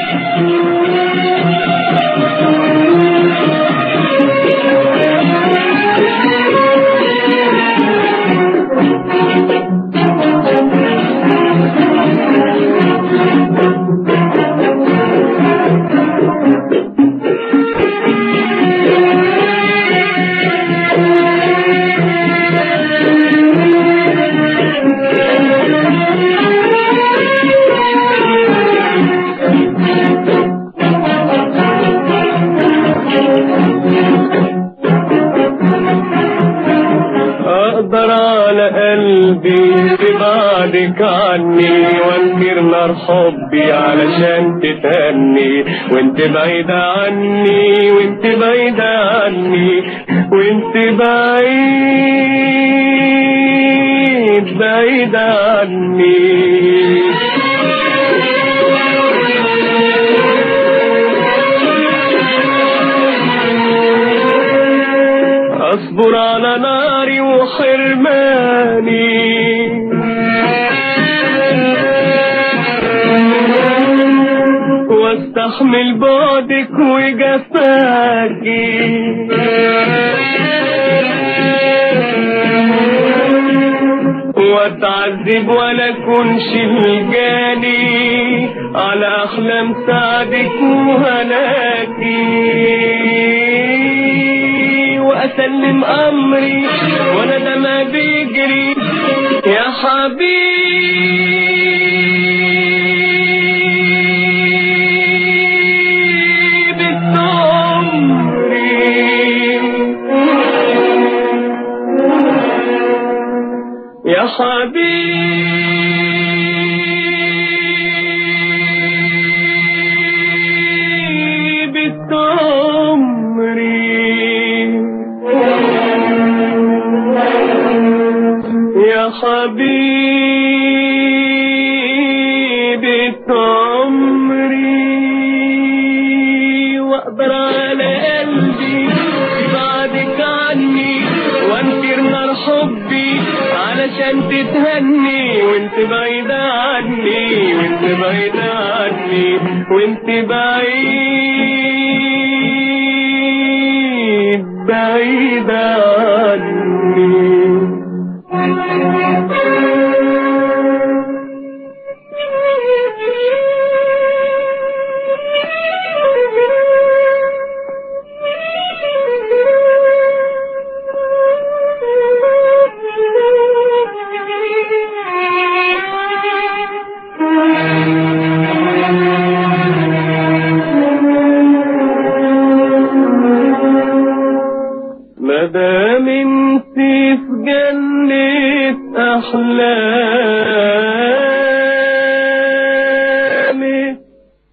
اقدر على قلبي تبعدك عني وانكر نار حبي علشان تتهني وانت بعيدة عني وانت بعيدة عني وانت بعيد بعيدة عني اصبر على ناري وحرماني واستحمل بعدك وجفاكي واتعذب ولا كنش الجاني على احلام سعدك وهلاكي واسلم امري وانا ده ما بيجري يا حبيبي عمري يا حبيبي عمري يا حبيبي عمري واقدر على قلبي بعدك عني وانكر نار حبي علشان تتهني وانت بعيدة عني وانت بعيدة عني وانت بعيد بعيدة عني مدام انت في جنة احلامي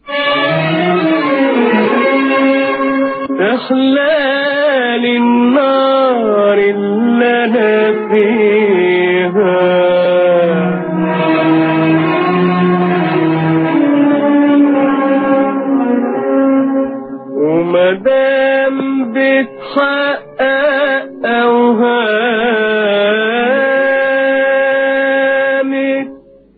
تحلالي النار اللي انا فيها ومدام بتحقق اوهامك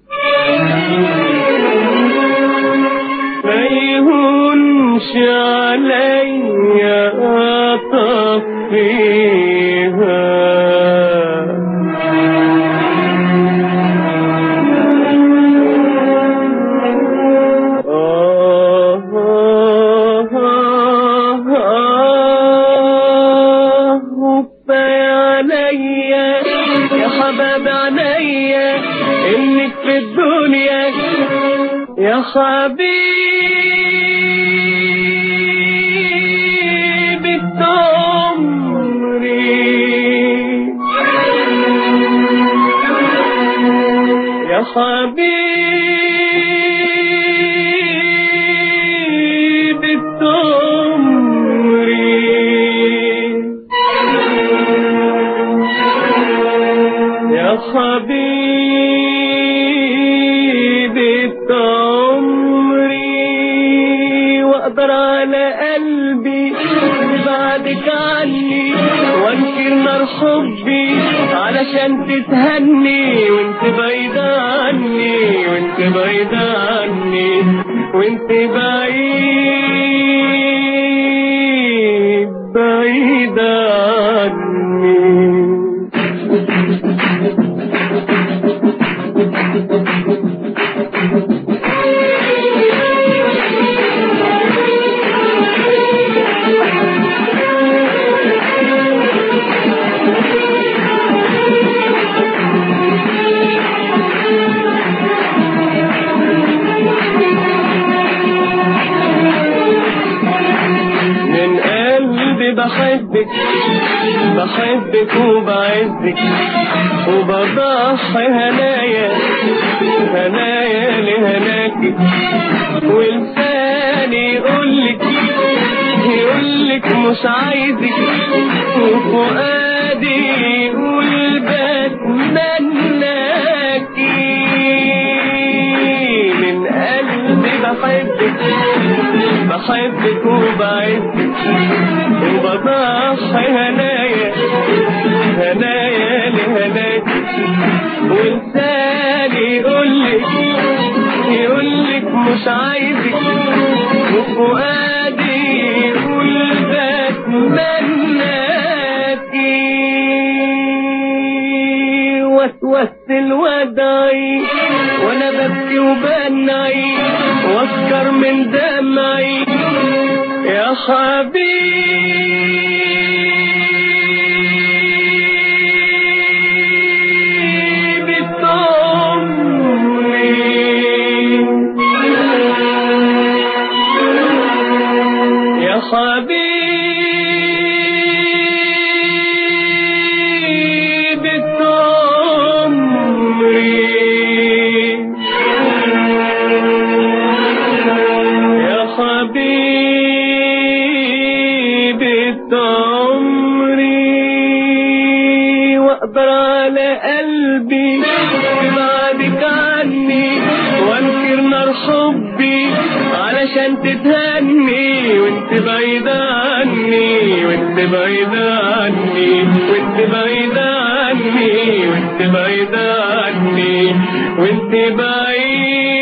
ما يهونش عليا عليا يا حباب عينيا انك في الدنيا يا حبيبي عمري يا حبيبي عمري يا حبيبي عمري واقدر على قلبي بعدك عني وانكر نار حبي علشان تتهني وانت بعيدة عني وانت بعيدة عني وانت بعيد بعيد عني من قلبي بحبك بحبك وبعزك وبضحي هنايا هنايا لهناكي ولساني يقولك يقولك مش عايزك وفؤادي يقول بتمناكي من قلبي بحبك بحبك وبعزك وبضحي هنايا هنايا لهناك ولساني يقولك يقولك مش عايزك وفؤادي يقول بتمناكي وسوست الوداعي وانا ببكي وبنعي واسكر من دمعي يا حبيبي طمني يا حبيبي طمري يا حبيبي عمري واقدر على قلبي بعدك عني وانكر نار حبي علشان تتهني وانت بعيدة عني وانت بعيدة عني وانت بعيدة عني وانت بعيدة عني وانت بعيد